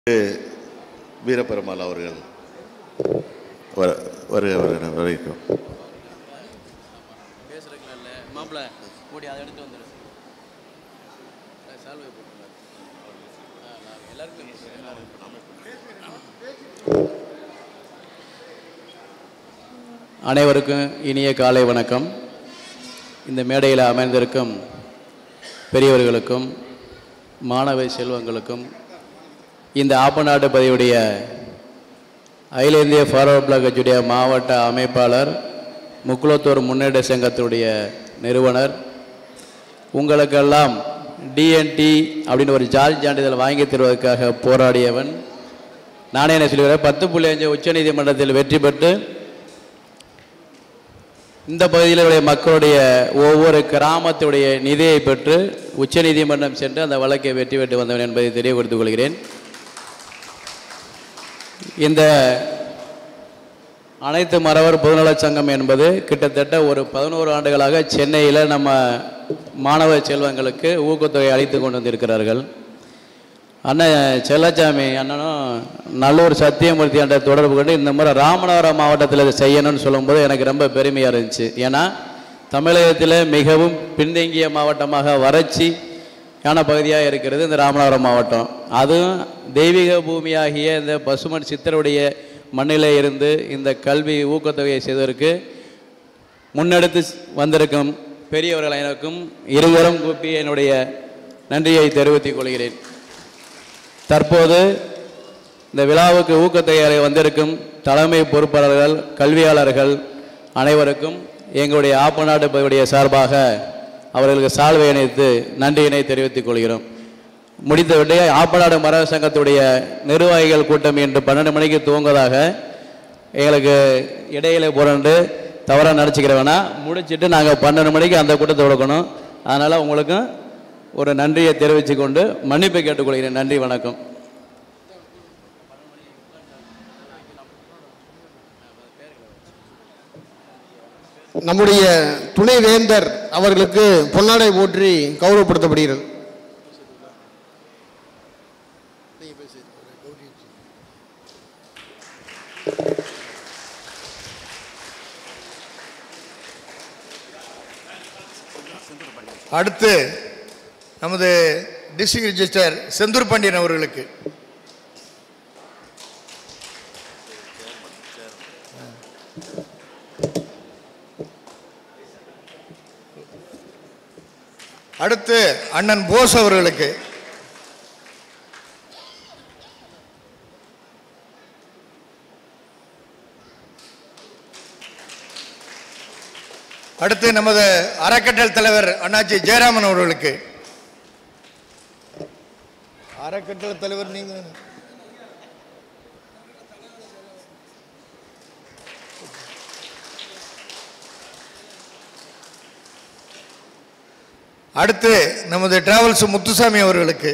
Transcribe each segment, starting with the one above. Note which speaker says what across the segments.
Speaker 1: வீரபெருமாள் அவர்கள் வர வருக வருக வரைக்கும்
Speaker 2: பேசுறதுக்கு இல்லை மாப்பிள்ள ஓடி அதை எடுத்து வந்துடு சால்வை போட்டுருங்க எல்லாருக்கும் அனைவருக்கும் இனிய காலை வணக்கம் இந்த மேடையில் அமைந்திருக்கும் பெரியவர்களுக்கும் மாணவ செல்வங்களுக்கும் இந்த ஆப்பநாடு பதிவுடைய அகில இந்திய ஃபார்வர்ட் பிளாக் கட்சியுடைய மாவட்ட அமைப்பாளர் முக்குளத்தூர் முன்னேற்ற சங்கத்துடைய நிறுவனர் உங்களுக்கெல்லாம் டிஎன்டி அப்படின்னு ஒரு ஜாதி சான்றிதழ் வாங்கி தருவதற்காக போராடியவன் நானே என்ன சொல்லுகிறேன் பத்து புள்ளி அஞ்சு உச்சநீதிமன்றத்தில் வெற்றி பெற்று இந்த பகுதியில் உள்ள மக்களுடைய ஒவ்வொரு கிராமத்துடைய நிதியை பெற்று உச்சநீதிமன்றம் சென்று அந்த வழக்கை வெற்றி பெற்று வந்தவன் என்பதை தெரியப்படுத்திக் கொள்கிறேன் இந்த அனைத்து மறவர் பொதுநலச் சங்கம் என்பது கிட்டத்தட்ட ஒரு பதினோரு ஆண்டுகளாக சென்னையில் நம்ம மாணவ செல்வங்களுக்கு ஊக்கத்தொகை அளித்து கொண்டு வந்திருக்கிறார்கள் அண்ணன் செல்லச்சாமி அண்ணனும் நல்லூர் சத்தியமூர்த்தி என்ற தொடர்பு கொண்டு இந்த முறை ராமநாதபுரம் மாவட்டத்தில் இதை செய்யணும்னு சொல்லும்போது எனக்கு ரொம்ப பெருமையாக இருந்துச்சு ஏன்னா தமிழகத்தில் மிகவும் பின்தங்கிய மாவட்டமாக வறட்சி யான பகுதியாக இருக்கிறது இந்த ராமநாதபுரம் மாவட்டம் அதுவும் தெய்வீக பூமியாகிய இந்த பசுமன் சித்தருடைய மண்ணிலே இருந்து இந்த கல்வி ஊக்கத்தொகையை செய்வதற்கு முன்னெடுத்து வந்திருக்கும் பெரியவர்கள் எனக்கும் இருவரும் கூப்பி என்னுடைய நன்றியை தெரிவித்துக் கொள்கிறேன் தற்போது இந்த விழாவுக்கு ஊக்கத்தொகை வந்திருக்கும் தலைமை பொறுப்பாளர்கள் கல்வியாளர்கள் அனைவருக்கும் எங்களுடைய ஆப்பநாடு பகுதியுடைய சார்பாக அவர்களுக்கு சால்வை இணைத்து நன்றியினை தெரிவித்துக் கொள்கிறோம் முடித்தவிட்டு ஆப்பநாடு மர சங்கத்துடைய நிர்வாகிகள் கூட்டம் இன்று பன்னெண்டு மணிக்கு துவங்குவதாக எங்களுக்கு இடையில புரண்டு தவறாக நினச்சிக்கிறவனா முடிச்சிட்டு நாங்கள் பன்னெண்டு மணிக்கு அந்த கூட்டத்தை கொடுக்கணும் அதனால் உங்களுக்கும் ஒரு நன்றியை தெரிவித்துக் கொண்டு மன்னிப்பு கேட்டுக்கொள்கிறேன் நன்றி வணக்கம்
Speaker 3: நம்முடைய துணைவேந்தர் அவர்களுக்கு பொன்னாடை போற்றி கௌரவப்படுத்தப்படுகிறது அடுத்து நமது டிஸ்ட்ரிக்ட் ரிஜிஸ்டர் செந்தூர் பாண்டியன் அவர்களுக்கு அடுத்து அண்ணன் போஸ் அவர்களுக்கு அடுத்து நமது அறக்கட்டளை தலைவர் அண்ணாச்சி ஜெயராமன் அவர்களுக்கு அறக்கட்டளை தலைவர் நீங்க தானே? அடுத்து நமது டிராவல்ஸ் முத்துசாமி அவர்களுக்கு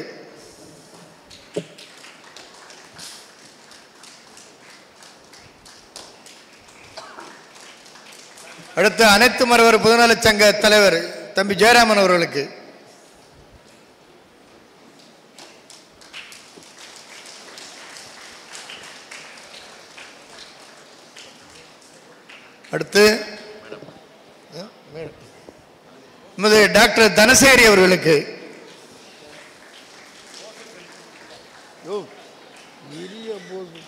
Speaker 3: அடுத்து அனைத்து மரவர் பொதுநலச் சங்க தலைவர் தம்பி ஜெயராமன் அவர்களுக்கு அடுத்து ஆ, மேடம். நமது டாக்டர் தனசேரி அவர்களுக்கு யோ, இரிய போது.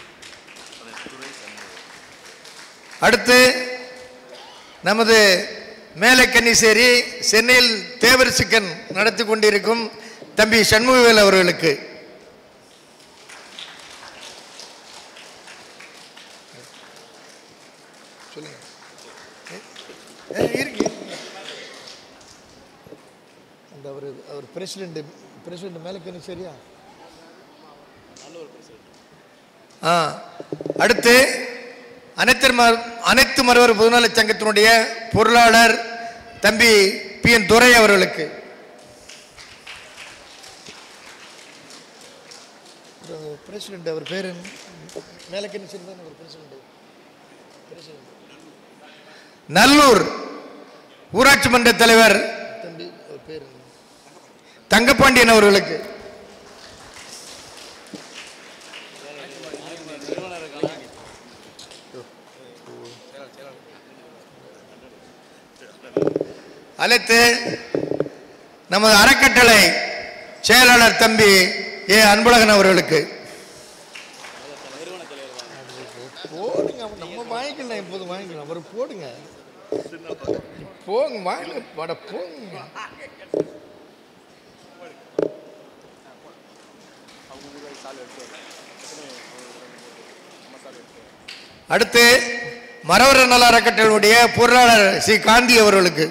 Speaker 3: அடுத்து நமது மேலக்கன்னிசேரி சென்னையில் தேவர் சிக்கன் நடத்தி கொண்டிருக்கும் தம்பி சண்முகவேல் அவர்களுக்கு சொல்லுங்க ஏ, இருக்கு இருக்கு. அந்த அவர் அவர் பிரசிடென்ட் பிரசிடென்ட் மேலக்கன்னிசேரியா ஆ அடுத்து அனைத்து ம- அனைத்து மருவர் பொதுநலச் சங்கத்தினுடைய பொருளாளர் தம்பி பி என் துரை அவர்களுக்கு பிரசிடென்ட் அவர் பேர் மேலக்கணி தான் அவர் பிரசிடென்ட் நல்லூர் ஊராட்சி மன்ற தலைவர் தம்பி அவர் பேர் தங்கப்பாண்டியன் அவர்களுக்கு அழைத்து நமது அறக்கட்டளை செயலாளர் தம்பி ஏ அன்பழகன் அவர்களுக்கு போடுங்க நம்ம வாங்கிக்கலாம் இப்போது வாங்கிக்கலாம் அவர் போடுங்க போங்க வாங்க வட போங்க அடுத்து மரவர நல அறக்கட்டளையுடைய பொருளாளர் சி காந்தி அவர்களுக்கு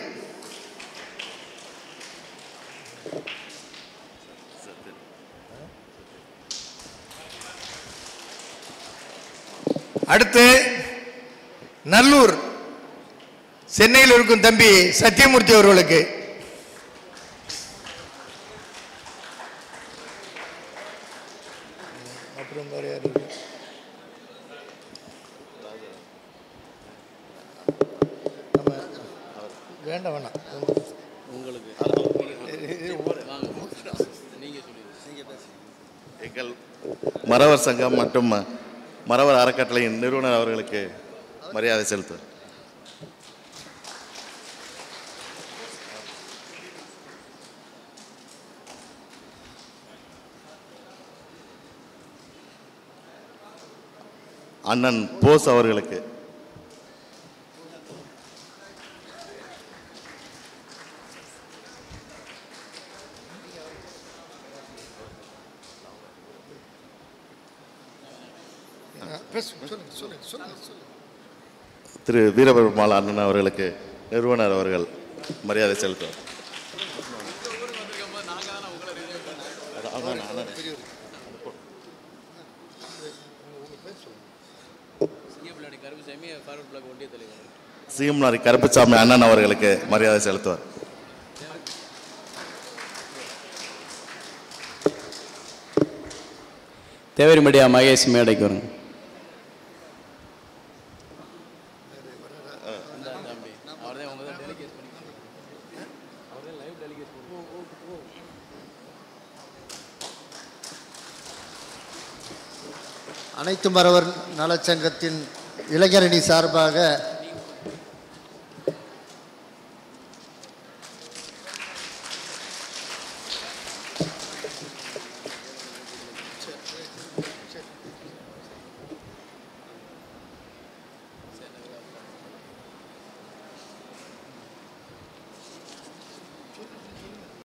Speaker 3: அடுத்து நல்லூர் சென்னையில் இருக்கும் தம்பி சத்தியமூர்த்தி அவர்களுக்கு அப்புறம் வேற யாரு இருக்கு? நம்ம வேண்டாம் வேண்டாம்
Speaker 1: எங்கள் மறவர் சங்கம் மற்றும் மறவர் அறக்கட்டளையின் நிறுவனர் அவர்களுக்கு மரியாதை செலுத்து அண்ணன் போஸ் அவர்களுக்கு
Speaker 3: பேசு, சொல்லுங்க சொல்லுங்க சொல்லுங்க சொல்லுங்க
Speaker 1: திரு வீரபெருமாள் அண்ணன் அவர்களுக்கு நிறுவனர் அவர்கள் மரியாதை செலுத்துவார் சீம்நாரி கருப்புசாமி அண்ணன் அவர்களுக்கு மரியாதை செலுத்துவார்
Speaker 2: தேவரி மீடியா மகேஷ் மேடைக்கு வருங்க
Speaker 4: அனைத்து மறவர் நலச்சங்கத்தின் இளைஞரணி சார்பாக